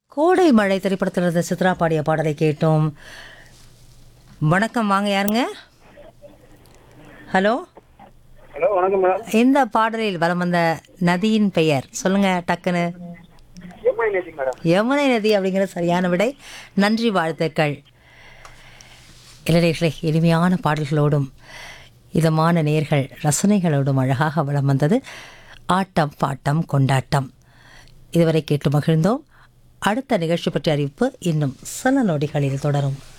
கோடை மழை திரைப்படத்தில் இருந்த சித்ரா பாடிய பாடலை கேட்டோம் வணக்கம் வாங்க யாருங்க ஹலோ ஹலோ வணக்கம் மேடம் இந்த பாடலில் வலம் வந்த நதியின் பெயர் சொல்லுங்க டக்குன்னு எம்ஐ நேசி மேடம் யமுனை நதி அப்படிங்கிறது சரியான விடை நன்றி வாழ்த்துக்கள் இளைஞர்களே எளிமையான பாடல்களோடும் இதமான நேர்கள் ரசனைகளோடும் அழகாக வலம் வந்தது ஆட்டம் பாட்டம் கொண்டாட்டம் இதுவரை கேட்டு மகிழ்ந்தோம் அடுத்த நிகழ்ச்சி பற்றிய அறிவிப்பு இன்னும் சில நொடிகளில் தொடரும்